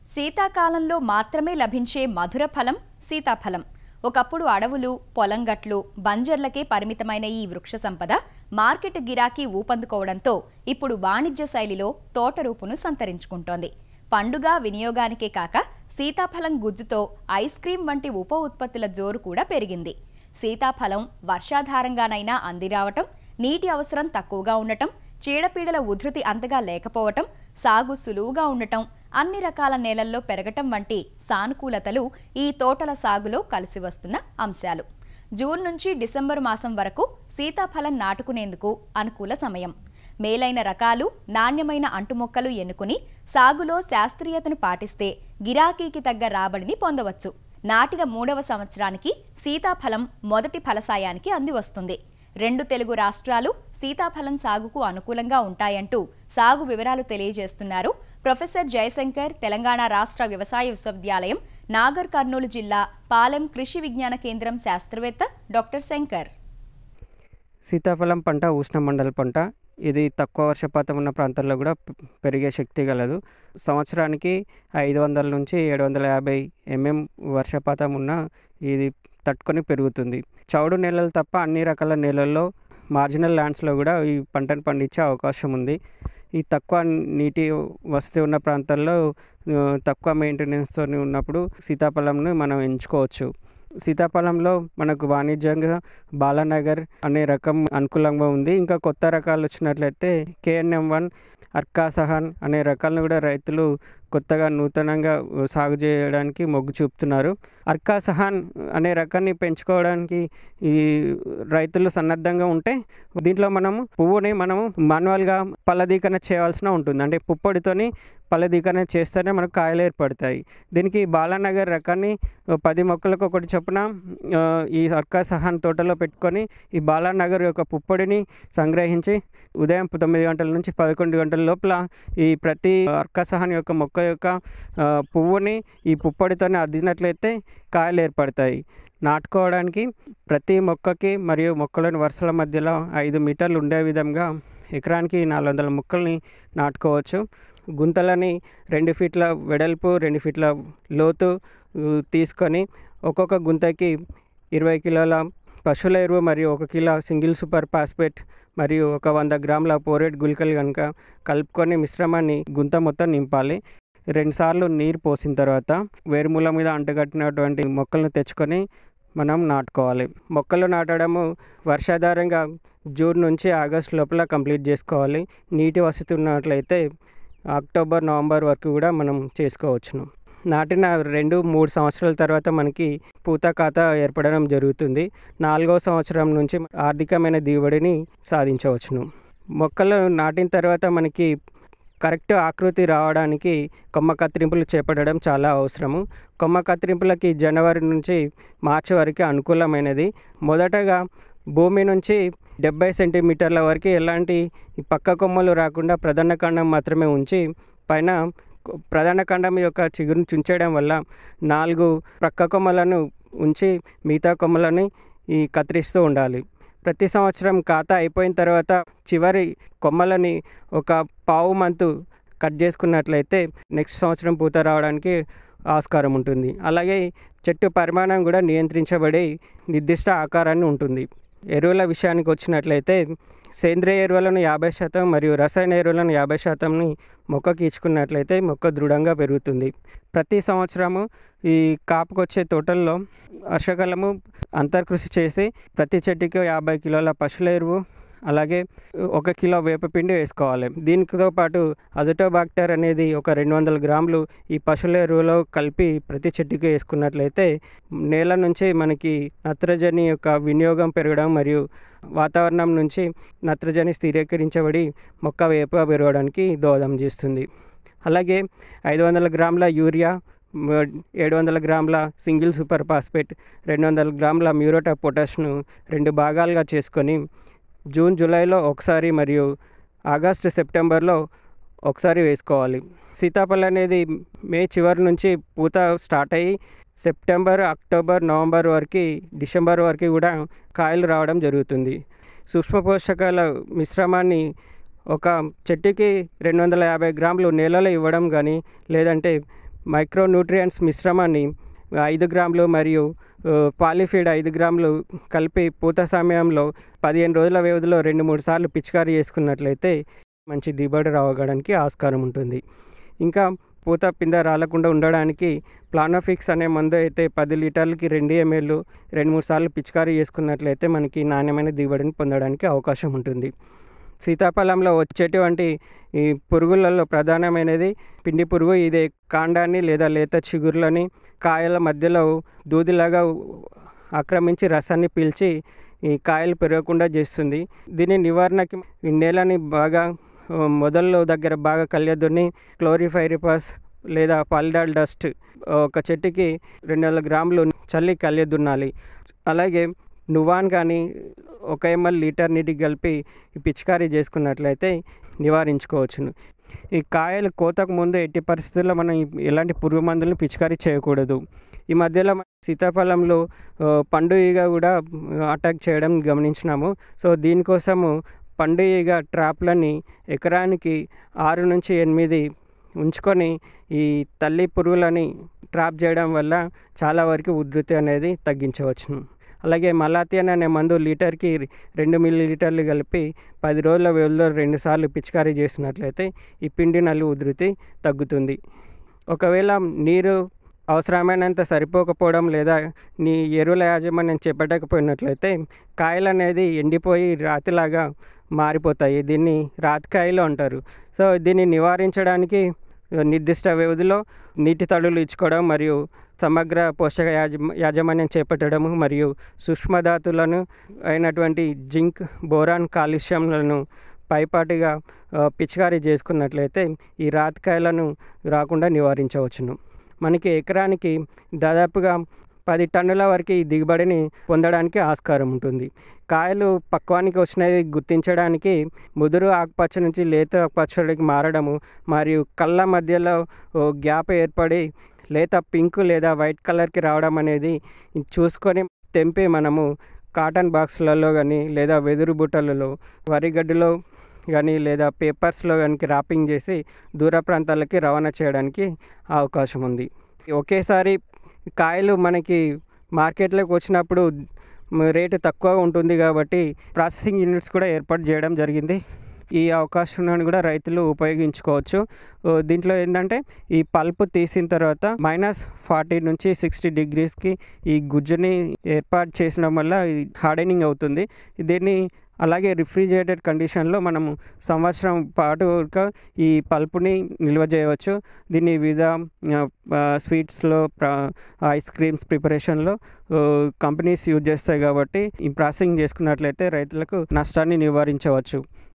శీతాకాలంలో మాత్రమే లభించే మధుర ఫలం సీతాఫలం ఒకప్పుడు అడవులు పొలంగట్లు బంజర్లకే పరిమితమైన ఈ వృక్ష సంపద మార్కెట్ గిరాకీ ఊపందుకోవడంతో ఇప్పుడు వాణిజ్య శైలిలో తోట రూపును సంతరించుకుంటోంది పండుగ వినియోగానికే కాక సీతాఫలం గుజ్జుతో ఐస్ క్రీం వంటి ఉప ఉత్పత్తుల జోరు కూడా పెరిగింది సీతాఫలం వర్షాధారంగానైనా అందిరావటం నీటి అవసరం తక్కువగా ఉండటం చీడపీడల ఉధృతి అంతగా లేకపోవటం సాగు సులువుగా ఉండటం అన్ని రకాల నేలల్లో పెరగటం వంటి సానుకూలతలు ఈ తోటల సాగులో కలిసి వస్తున్న అంశాలు జూన్ నుంచి డిసెంబర్ మాసం వరకు సీతాఫలం నాటుకునేందుకు అనుకూల సమయం మేలైన రకాలు నాణ్యమైన అంటుమొక్కలు ఎన్నుకుని సాగులో శాస్త్రీయతను పాటిస్తే గిరాకీకి తగ్గ రాబడిని పొందవచ్చు నాటిన మూడవ సంవత్సరానికి సీతాఫలం మొదటి ఫలసాయానికి అందివస్తుంది రెండు తెలుగు రాష్ట్రాలు సీతాఫలం సాగుకు అనుకూలంగా ఉంటాయంటూ సాగు వివరాలు తెలియజేస్తున్నారు ప్రొఫెసర్ జయశంకర్ తెలంగాణ రాష్ట్ర వ్యవసాయ విశ్వవిద్యాలయం నాగర్ కర్నూలు జిల్లా పాలెం కృషి విజ్ఞాన కేంద్రం శాస్త్రవేత్త డాక్టర్ శంకర్ సీతాఫలం పంట ఉష్ణమండల పంట ఇది తక్కువ వర్షపాతం ఉన్న ప్రాంతాల్లో కూడా పె- పెరిగే శక్తి గలదు సంవత్సరానికి ఐదు వందల నుంచి ఏడు వందల యాభై ఎంఎం వర్షపాతం ఉన్న ఇది తట్టుకొని పెరుగుతుంది చౌడు నేలలు తప్ప అన్ని రకాల నేలల్లో మార్జినల్ ల్యాండ్స్లో కూడా ఈ పంటను పండించే అవకాశం ఉంది ఈ తక్కువ నీటి వసతి ఉన్న ప్రాంతాల్లో ఆ, తక్కువ మెయింటెనెన్స్తో ఉన్నప్పుడు సీతాఫలంను మనం ఎంచుకోవచ్చు సీతాఫలంలో మనకు వాణిజ్యంగా బాలానగర్ అనే రకం అనుకూలంగా ఉంది ఇంకా కొత్త రకాలు వచ్చినట్లయితే కేఎన్ఎం వన్ అర్కాసహాన్ అనే రకాలను కూడా రైతులు కొత్తగా నూతనంగా సాగు చేయడానికి మొగ్గు చూపుతున్నారు అర్కాసహాన్ అనే రకాన్ని పెంచుకోవడానికి ఈ రైతులు సన్నద్ధంగా ఉంటే దీంట్లో మనము పువ్వుని మనము మాన్యువల్గా పలదీకరణ చేయాల్సిన ఉంటుంది అంటే పుప్పొడితోని పలదీకరణ చేస్తేనే మనకు కాయలు ఏర్పడతాయి దీనికి బాలానగర్ రకాన్ని ఓ పది మొక్కలకు ఒకటి చొప్పున ఆ, ఈ అర్కా సహాన్ తోటలో పెట్టుకొని ఈ బాలానగర్ యొక్క పుప్పొడిని సంగ్రహించి ఉదయం తొమ్మిది గంటల నుంచి పదకొండు గంటల లోపల ఈ ప్రతి అర్కా సహాన్ యొక్క మొక్క యొక్క ఆ, పువ్వుని ఈ పుప్పొడితోనే అద్దినట్లయితే కాయలు ఏర్పడతాయి నాటుకోవడానికి ప్రతి మొక్కకి మరియు మొక్కలోని వరుసల మధ్యలో ఐదు మీటర్లు ఉండే విధంగా ఎకరానికి నాలుగు వందల మొక్కల్ని నాటుకోవచ్చు గుంతలని రెండు ఫీట్ల వెడల్పు రెండు ఫీట్ల లోతు ఉ, తీసుకొని ఒక్కొక్క గుంతకి ఇరవై కిలోల పశువుల ఎరువు మరియు ఒక కిలో సింగిల్ సూపర్ పాస్పేట్ మరియు ఒక వంద గ్రాముల పోరేట్ గుళికలు కనుక కలుపుకొని మిశ్రమాన్ని గుంత మొత్తం నింపాలి రెండుసార్లు నీరు పోసిన తర్వాత వేరుమూల మీద అంటగట్టినటువంటి మొక్కలను తెచ్చుకొని మనం నాటుకోవాలి మొక్కలు నాటడము వర్షాధారంగా జూన్ నుంచి ఆగస్ట్ లోపల కంప్లీట్ చేసుకోవాలి నీటి వసతి ఉన్నట్లయితే అక్టోబర్ నవంబర్ వరకు కూడా మనం చేసుకోవచ్చును నాటిన రెండు మూడు సంవత్సరాల తర్వాత మనకి పూత ఖాతా ఏర్పడడం జరుగుతుంది నాలుగో సంవత్సరం నుంచి ఆర్థికమైన దిగుబడిని సాధించవచ్చును మొక్కలు నాటిన తర్వాత మనకి కరెక్ట్ ఆకృతి రావడానికి కొమ్మ కత్తిరింపులు చేపట్టడం చాలా అవసరము కొమ్మ కత్తిరింపులకి జనవరి నుంచి మార్చి వరకు అనుకూలమైనది మొదటగా భూమి నుంచి డెబ్బై సెంటీమీటర్ల వరకు ఎలాంటి ఈ పక్క కొమ్మలు రాకుండా ప్రధాన కాండం మాత్రమే ఉంచి పైన కొ- ప్రధాన కాండం యొక్క చిగురును చుంచడం వల్ల నాలుగు ప్రక్క కొమ్మలను ఉంచి మిగతా కొమ్మలని ఈ కత్తిరిస్తూ ఉండాలి ప్రతి సంవత్సరం ఖాతా అయిపోయిన తర్వాత చివరి కొమ్మలని ఒక పావు మంతు కట్ చేసుకున్నట్లయితే నెక్స్ట్ సంవత్సరం పూత రావడానికి ఆస్కారం ఉంటుంది అలాగే చెట్టు పరిమాణం కూడా నియంత్రించబడి నిర్దిష్ట ఆకారాన్ని ఉంటుంది ఎరువుల విషయానికి వచ్చినట్లయితే సేంద్రియ ఎరువులను యాభై శాతం మరియు రసాయన ఎరువులను యాభై శాతంని మొక్కకి ఇచ్చుకున్నట్లయితే మొక్క దృఢంగా పెరుగుతుంది ప్రతి సంవత్సరము ఈ కాపుకొచ్చే తోటల్లో వర్షాకాలము అంతర్కృషి చేసి ప్రతి చెట్టుకి యాభై కిలోల పశువుల ఎరువు అలాగే ఒక కిలో వేపపిండి వేసుకోవాలి దీనితో పాటు అజటోబాక్టర్ అనేది ఒక రెండు వందల గ్రాములు ఈ పశువుల ఎరువులో కలిపి ప్రతి చెట్టుకి వేసుకున్నట్లయితే నేల నుంచి మనకి నత్రజని యొక్క వినియోగం పెరగడం మరియు వాతావరణం నుంచి నత్రజని స్థిరీకరించబడి మొక్క వేప పెరగడానికి దోహదం చేస్తుంది అలాగే ఐదు వందల గ్రాముల యూరియా మ- ఏడు వందల గ్రాముల సింగిల్ సూపర్ ఫాస్ఫేట్ రెండు వందల గ్రాముల మ్యూరోటా పొటాష్ను రెండు భాగాలుగా చేసుకొని జూన్ జూలైలో ఒకసారి మరియు ఆగస్టు సెప్టెంబర్లో ఒకసారి వేసుకోవాలి సీతాఫలం అనేది మే చివరి నుంచి పూత స్టార్ట్ అయ్యి సెప్టెంబర్ అక్టోబర్ నవంబర్ వరకు డిసెంబర్ వరకు కూడా కాయలు రావడం జరుగుతుంది సూక్ష్మ పోషకాల మిశ్రమాన్ని ఒక చెట్టుకి రెండు వందల యాభై గ్రాములు నేలలో ఇవ్వడం కానీ లేదంటే మైక్రో న్యూట్రియంట్స్ మిశ్రమాన్ని ఐదు గ్రాములు మరియు ఆ, పాలిఫీడ్ ఐదు గ్రాములు కలిపి పూత సమయంలో పదిహేను రోజుల వ్యవధిలో రెండు మూడు సార్లు పిచికారీ చేసుకున్నట్లయితే మంచి దిగుబడి రావడానికి ఆస్కారం ఉంటుంది ఇంకా పూత పింద రాలకుండా ఉండడానికి ప్లానోఫిక్స్ అనే మందు అయితే పది లీటర్లకి రెండు ఎంఎల్ రెండు మూడు సార్లు పిచికారీ చేసుకున్నట్లయితే మనకి నాణ్యమైన దిగుబడిని పొందడానికి అవకాశం ఉంటుంది సీతాఫలంలో వచ్చేటువంటి ఈ పురుగులలో ప్రధానమైనది పిండి పురుగు ఇది కాండాన్ని లేదా లేత చిగుర్లని కాయల మధ్యలో దూదిలాగా ఆక్రమించి రసాన్ని పీల్చి ఈ కాయలు పెరగకుండా చేస్తుంది దీని నివారణకి ఈ నేలని బాగా ఆ, మొదల్లో దగ్గర బాగా కళ్యదుని క్లోరిఫైరిపాస్ లేదా పాలిడాల్ డస్ట్ ఒక చెట్టుకి రెండు వందల గ్రాములు చల్లి కళ్యదున్నాలి అలాగే నువ్వాన్ కానీ ఒక ఎంఎల్ లీటర్ నీటికి కలిపి ఈ పిచికారీ చేసుకున్నట్లయితే నివారించుకోవచ్చును ఈ కాయలు కోతకు ముందు ఎట్టి పరిస్థితుల్లో మనం ఈ- ఎలాంటి పురుగు మందులను పిచికారీ చేయకూడదు ఈ మధ్యలో మన సీతాఫలంలో ఆ, పండు ఈగ కూడా అటాక్ చేయడం గమనించినాము సో దీనికోసము పండు ఈగ ట్రాప్లని ఎకరానికి ఆరు నుంచి ఎనిమిది ఉంచుకొని ఈ తల్లి పురుగులని ట్రాప్ చేయడం వల్ల చాలా వరకు ఉధృతి అనేది తగ్గించవచ్చును అలాగే మలాథియన్ అనే మందు లీటర్కి రెండు మిల్లీ లీటర్లు కలిపి పది రోజుల వ్యవధిలో రెండు సార్లు పిచికారీ చేసినట్లయితే ఈ పిండి నల్లి ఉధృతి తగ్గుతుంది ఒకవేళ నీరు అవసరమైనంత సరిపోకపోవడం లేదా నీ ఎరువుల యాజమాన్యం చేపట్టకపోయినట్లయితే కాయలు అనేది ఎండిపోయి రాతిలాగా మారిపోతాయి దీన్ని రాతికాయలు అంటారు సో దీన్ని నివారించడానికి నిర్దిష్ట వ్యవధిలో నీటి తడులు ఇచ్చుకోవడం మరియు సమగ్ర పోషక యాజమ యాజమాన్యం చేపట్టడము మరియు సూక్ష్మధాతులను అయినటువంటి జింక్ బోరాన్ కాలుష్యంలను పైపాటిగా ఆ, పిచికారీ చేసుకున్నట్లయితే ఈ రాతికాయలను రాకుండా నివారించవచ్చును మనకి ఎకరానికి దాదాపుగా పది టన్నుల వరకు ఈ దిగుబడిని పొందడానికి ఆస్కారం ఉంటుంది కాయలు పక్వానికి వచ్చినది గుర్తించడానికి ముదురు ఆకుపచ్చ నుంచి లేత ఆకుపచ్చడికి మారడము మరియు కళ్ళ మధ్యలో ఓ గ్యాప్ ఏర్పడి లేత పింక్ లేదా వైట్ కలర్కి రావడం అనేది చూసుకొని తెంపి మనము కాటన్ బాక్స్లలో కానీ లేదా వెదురు బుట్టలలో వరిగడ్డిలో కానీ లేదా పేపర్స్లో కనుక ర్యాపింగ్ చేసి దూర ప్రాంతాలకి రవాణా చేయడానికి అవకాశం ఉంది ఒకేసారి కాయలు మనకి మార్కెట్లోకి వచ్చినప్పుడు మ- రేటు తక్కువ ఉంటుంది కాబట్టి ప్రాసెసింగ్ యూనిట్స్ కూడా ఏర్పాటు చేయడం జరిగింది ఈ అవకాశాన్ని కూడా రైతులు ఉపయోగించుకోవచ్చు ఓ, దీంట్లో ఏంటంటే ఈ పల్ప్ తీసిన తర్వాత మైనస్ ఫార్టీ నుంచి సిక్స్టీ డిగ్రీస్కి ఈ గుజ్జుని ఏర్పాటు చేసడం వల్ల ఇది హార్డెనింగ్ అవుతుంది దీన్ని అలాగే రిఫ్రిజిరేటెడ్ కండిషన్లో మనము సంవత్సరం పాటు వరకు ఈ పల్పుని నిల్వ చేయవచ్చు దీన్ని వివిధ స్వీట్స్లో ఐస్ క్రీమ్స్ ప్రిపరేషన్లో కంపెనీస్ యూజ్ చేస్తాయి కాబట్టి ఈ ప్రాసెసింగ్ చేసుకున్నట్లయితే రైతులకు నష్టాన్ని నివారించవచ్చు